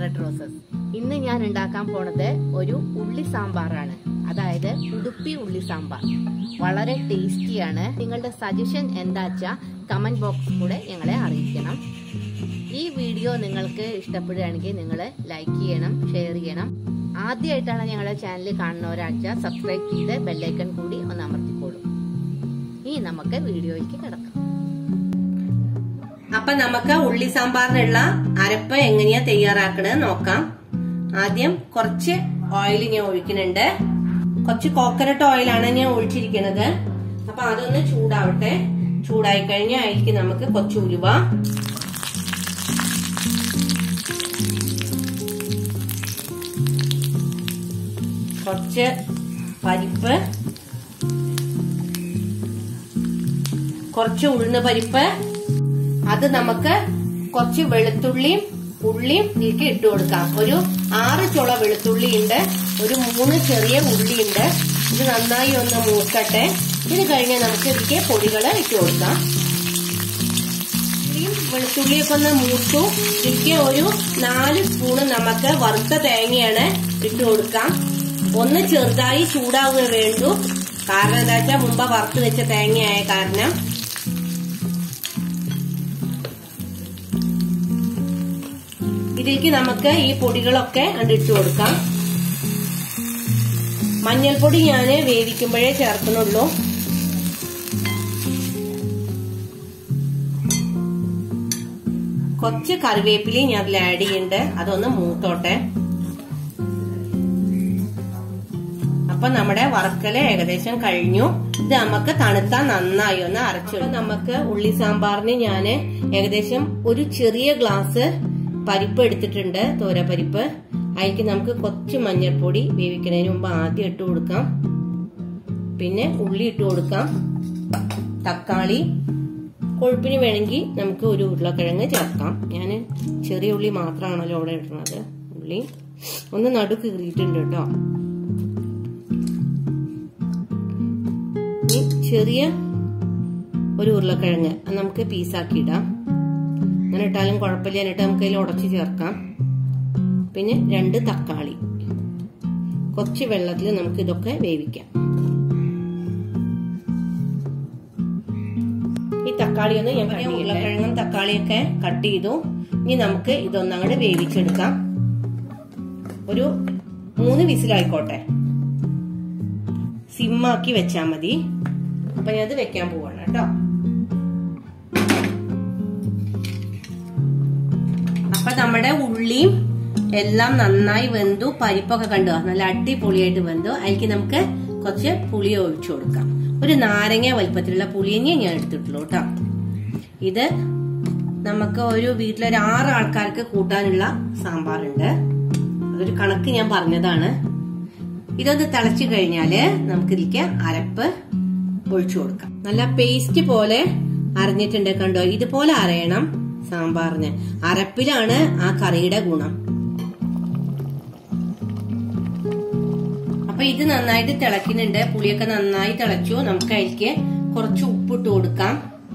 red roses ഇന്ന് ഞാൻ ഉണ്ടാക്കാൻ പോണത് ഒരു ഉള്ളി സാമ്പാറാണ് അതായത് ഉടുപ്പി ഉള്ളി സാമ്പാർ വളരെ ടേസ്റ്റിയാണ് നിങ്ങളുടെ സജഷൻ എന്താച്ചാ കമന്റ് ബോക്സ് കൂടെ ഞങ്ങളെ അറിയിക്കണം ഈ വീഡിയോ നിങ്ങൾക്ക് ഇഷ്ടപ്പെടുകയാണെങ്കിൽ നിങ്ങൾ ലൈക്ക് ചെയ്യണം ഷെയർ ചെയ്യണം ആദ്യമായിട്ടാണ് ഞങ്ങളുടെ ചാനൽ കാണുന്ന ഒരാഴ്ച സബ്സ്ക്രൈബ് ചെയ്ത് ബെല്ലൈക്കൺ കൂടി ഒന്ന് അമർത്തിക്കോളും ഇനി നമുക്ക് വീഡിയോയിലേക്ക് കിടക്കാം അപ്പൊ നമുക്ക് ഉള്ളി സാമ്പാറിനുള്ള അരപ്പ് എങ്ങനെയാ തയ്യാറാക്കണത് നോക്കാം ആദ്യം കുറച്ച് ഓയിൽ ഞാൻ ഒഴിക്കുന്നുണ്ട് കുറച്ച് കോക്കനട്ട് ഓയിലാണ് ഞാൻ ഒഴിച്ചിരിക്കുന്നത് അപ്പൊ അതൊന്ന് ചൂടാവട്ടെ ചൂടായി കഴിഞ്ഞാൽ അതിലേക്ക് നമുക്ക് കുറച്ച് ഉലുവ കുറച്ച് പരിപ്പ് കുറച്ച് ഉഴുന്ന് പരിപ്പ് അത് നമുക്ക് കുറച്ച് വെളുത്തുള്ളിയും ഉള്ളിയും ഇതിലേക്ക് ഇട്ട് കൊടുക്കാം ഒരു ആറ് ചുള വെളുത്തുള്ളി ഉണ്ട് ഒരു മൂന്ന് ചെറിയ ഉള്ളിയുണ്ട് ഇത് നന്നായി ഒന്ന് മൂക്കട്ടെ ഇത് കഴിഞ്ഞാൽ നമുക്ക് ഇതിലേക്ക് പൊടികൾ ഇട്ട് കൊടുക്കാം ഉള്ളിയും വെളുത്തുള്ളിയൊക്കെ ഒന്ന് മൂത്തു ഇതിലേക്ക് ഒരു നാല് സ്പൂണ് നമുക്ക് വറുത്ത തേങ്ങയാണ് ഇട്ട് കൊടുക്കാം ഒന്ന് ചെറുതായി ചൂടാവുക വേണ്ടു കാരണം എന്താ വെച്ചാൽ മുമ്പ് വറുത്ത് വെച്ച തേങ്ങയായ കാരണം ഇതിലേക്ക് നമുക്ക് ഈ പൊടികളൊക്കെ ഇട്ട് കൊടുക്കാം മഞ്ഞൾപ്പൊടി ഞാൻ വേവിക്കുമ്പോഴേ ചേർക്കുന്നുള്ളൂ കുറച്ച് കറിവേപ്പിലയും ഞാൻ അതിൽ ആഡ് ചെയ്യുന്നുണ്ട് അതൊന്ന് മൂത്തോട്ടെ അപ്പൊ നമ്മുടെ വറക്കല് ഏകദേശം കഴിഞ്ഞു ഇത് നമുക്ക് തണുത്താൻ നന്നായി ഒന്ന് അരച്ചു നമുക്ക് ഉള്ളി സാമ്പാറിന് ഞാന് ഏകദേശം ഒരു ചെറിയ ഗ്ലാസ് പരിപ്പ് എടുത്തിട്ടുണ്ട് തോരപ്പരിപ്പ് അതിലേക്ക് നമുക്ക് കുറച്ച് മഞ്ഞൾപ്പൊടി വേവിക്കുന്നതിന് മുമ്പ് ആദ്യം ഇട്ട് കൊടുക്കാം പിന്നെ ഉള്ളി ഇട്ട് കൊടുക്കാം തക്കാളി കൊഴുപ്പിന് വേണമെങ്കിൽ നമുക്ക് ഒരു ഉരുളക്കിഴങ്ങ് ചേർക്കാം ഞാൻ ചെറിയ ഉള്ളി മാത്രമാണല്ലോ അവിടെ ഇടുന്നത് ഉള്ളി ഒന്ന് നടു കീറിയിട്ടുണ്ട് കേട്ടോ ഇനി ചെറിയ ഒരു ഉരുളക്കിഴങ്ങ് നമുക്ക് പീസാക്കി ഇടാം അങ്ങനെ ഇട്ടാലും കുഴപ്പമില്ല എന്നിട്ട് നമുക്ക് അതിൽ ഉടച്ച് ചേർക്കാം പിന്നെ രണ്ട് തക്കാളി കുറച്ച് വെള്ളത്തിൽ നമുക്ക് ഇതൊക്കെ വേവിക്കാം ഈ തക്കാളി ഒന്ന് ഞാൻ ഉരുളക്കിഴങ്ങും തക്കാളിയൊക്കെ കട്ട് ചെയ്തു ഇനി നമുക്ക് ഇതൊന്നങ്ങോട്ട് വേവിച്ചെടുക്കാം ഒരു മൂന്ന് വിസിലായിക്കോട്ടെ സിമ്മാക്കി വെച്ചാൽ മതി അപ്പൊ ഞാൻ അത് വെക്കാൻ പോവാണ് കേട്ടോ അപ്പൊ നമ്മുടെ ഉള്ളിയും എല്ലാം നന്നായി വെന്തു പരിപ്പൊക്കെ കണ്ടു നല്ല അടിപൊളിയായിട്ട് വെന്തു അതിലേക്ക് നമുക്ക് കുറച്ച് പുളി ഒഴിച്ചു കൊടുക്കാം ഒരു നാരങ്ങ വലുപ്പത്തിലുള്ള പുളിയഞ്ഞേ ഞാൻ എടുത്തിട്ടുള്ളൂ കേട്ടോ ഇത് നമുക്ക് ഒരു വീട്ടിലൊരു ആറ് ആൾക്കാർക്ക് കൂട്ടാനുള്ള സാമ്പാറുണ്ട് അതൊരു കണക്ക് ഞാൻ പറഞ്ഞതാണ് ഇതൊന്ന് തിളച്ചു കഴിഞ്ഞാല് നമുക്ക് ഇതിലേക്ക് അരപ്പ് ഒഴിച്ചു കൊടുക്കാം നല്ല പേസ്റ്റ് പോലെ അരഞ്ഞിട്ടുണ്ട് കണ്ടോ ഇതുപോലെ അരയണം സാമ്പാറിന് അരപ്പിലാണ് ആ കറിയുടെ ഗുണം അപ്പൊ ഇത് നന്നായിട്ട് തിളക്കുന്നുണ്ട് പുളിയൊക്കെ നന്നായി തിളച്ചു നമുക്ക് അതിലേക്ക് കുറച്ച് ഉപ്പിട്ട് കൊടുക്കാം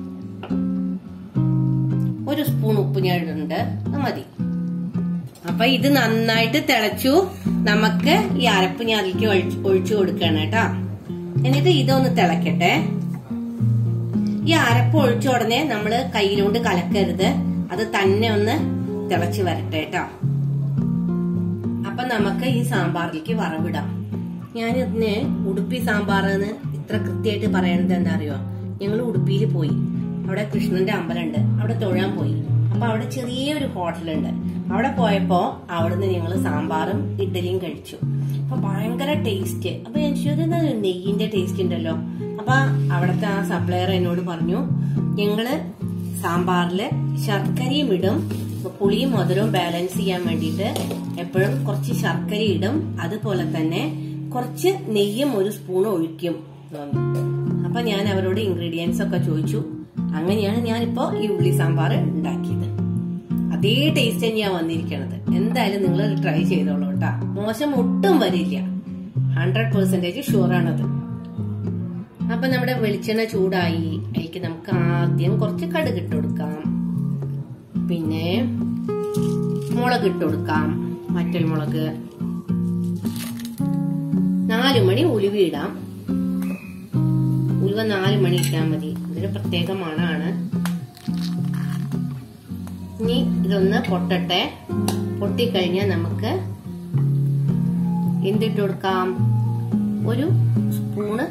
ഒരു സ്പൂൺ ഉപ്പ് ഞാൻ ഇടുന്നുണ്ട് അത് മതി അപ്പൊ ഇത് നന്നായിട്ട് തിളച്ചു നമുക്ക് ഈ അരപ്പ് ഞാൻ അതിലേക്ക് ഒഴിച്ചു കൊടുക്കണം കേട്ടാ എന്നിട്ട് ഇതൊന്ന് തിളക്കട്ടെ ഈ അരപ്പ് ഒഴിച്ച ഉടനെ നമ്മള് കയ്യിലോണ്ട് കലക്കരുത് അത് തന്നെ ഒന്ന് തിളച്ച് വരട്ടെ കേട്ടോ അപ്പൊ നമുക്ക് ഈ സാമ്പാറിലേക്ക് വറവിടാം ഞാൻ ഇതിന് ഉടുപ്പി സാമ്പാർ എന്ന് ഇത്ര കൃത്യമായിട്ട് പറയണത് എന്താ അറിയോ ഞങ്ങൾ ഉടുപ്പിയിൽ പോയി അവിടെ കൃഷ്ണന്റെ അമ്പലമുണ്ട് അവിടെ തൊഴാൻ പോയി അപ്പൊ അവിടെ ചെറിയൊരു ഹോട്ടലുണ്ട് അവിടെ പോയപ്പോ അവിടുന്ന് ഞങ്ങൾ സാമ്പാറും ഇഡ്ഡലിയും കഴിച്ചു അപ്പൊ ഭയങ്കര ടേസ്റ്റ് അപ്പൊ ഞാൻ ചോദിച്ചത് നെയ്യിന്റെ ടേസ്റ്റ് ഉണ്ടല്ലോ അപ്പൊ അവിടുത്തെ ആ സപ്ലയർ എന്നോട് പറഞ്ഞു ഞങ്ങള് സാമ്പാറില് ശർക്കരയും ഇടും പുളിയും മധുരവും ബാലൻസ് ചെയ്യാൻ വേണ്ടിയിട്ട് എപ്പോഴും കുറച്ച് ശർക്കര ഇടും അതുപോലെ തന്നെ കുറച്ച് നെയ്യും ഒരു സ്പൂൺ ഒഴിക്കും അപ്പൊ ഞാൻ അവരോട് ഇൻഗ്രീഡിയൻസ് ഒക്കെ ചോദിച്ചു അങ്ങനെയാണ് ഞാനിപ്പോ ഈ ഉള്ളി സാമ്പാർ ഉണ്ടാക്കിയത് അതേ ടേസ്റ്റ് തന്നെയാ വന്നിരിക്കണത് എന്തായാലും നിങ്ങൾ ട്രൈ ചെയ്തോളൂ കേട്ടാ മോശം ഒട്ടും വരില്ല ഹൺഡ്രഡ് പെർസെന്റേജ് ഷുവറാണത് അപ്പൊ നമ്മുടെ വെളിച്ചെണ്ണ ചൂടായി അതിലേക്ക് നമുക്ക് ആദ്യം കുറച്ച് കടുക് ഇട്ട് കൊടുക്കാം പിന്നെ മുളക് ഇട്ട് കൊടുക്കാം വറ്റൽ മുളക് നാലു മണി ഉലുവ ഇടാം ഉലുവ നാല് മണി ഇട്ടാൽ മതി ഇതൊരു പ്രത്യേക മണാണ് ഇനി ഇതൊന്ന് പൊട്ടട്ടെ പൊട്ടിക്കഴിഞ്ഞാൽ നമുക്ക് എന്തിട്ട് കൊടുക്കാം ഒരു സ്പൂണ്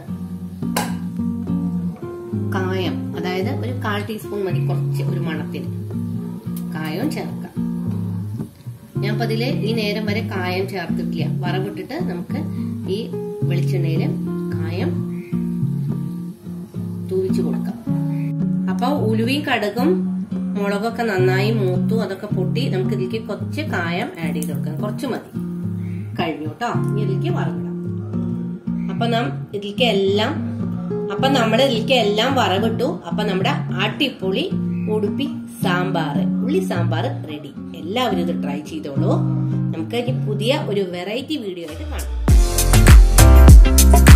കായം അതായത് ഒരു കാൽ ടീസ്പൂൺ മതി കുറച്ച് ഒരു മണത്തിന് കായവും ചേർക്കാം ഞാൻ അപ്പൊ അതില് ഈ നേരം വരെ കായം ചേർത്തിട്ടില്ല വറവിട്ടിട്ട് നമുക്ക് ഈ വെളിച്ചെണ്ണയില് കായം തൂവിച്ചു കൊടുക്കാം അപ്പൊ ഉലുവയും കടുകും മുളകൊക്കെ നന്നായി മൂത്തു അതൊക്കെ പൊട്ടി നമുക്ക് ഇതിലേക്ക് കുറച്ച് കായം ആഡ് ചെയ്ത് കൊടുക്കാം കുറച്ച് മതി കഴിഞ്ഞു കേട്ടോ ഇനി ഇതിലേക്ക് വറവിടാം അപ്പൊ നാം ഇതിലേക്ക് എല്ലാം അപ്പൊ നമ്മുടെ ഇതിലേക്ക് എല്ലാം വറവിട്ടു അപ്പൊ നമ്മുടെ അടിപൊളി ഉടുപ്പി സാമ്പാർ ഉള്ളി സാമ്പാർ റെഡി എല്ലാവരും ഇത് ട്രൈ ചെയ്തോളൂ നമുക്ക് ഇനി പുതിയ ഒരു വെറൈറ്റി വീഡിയോ ആയിട്ട് കാണാം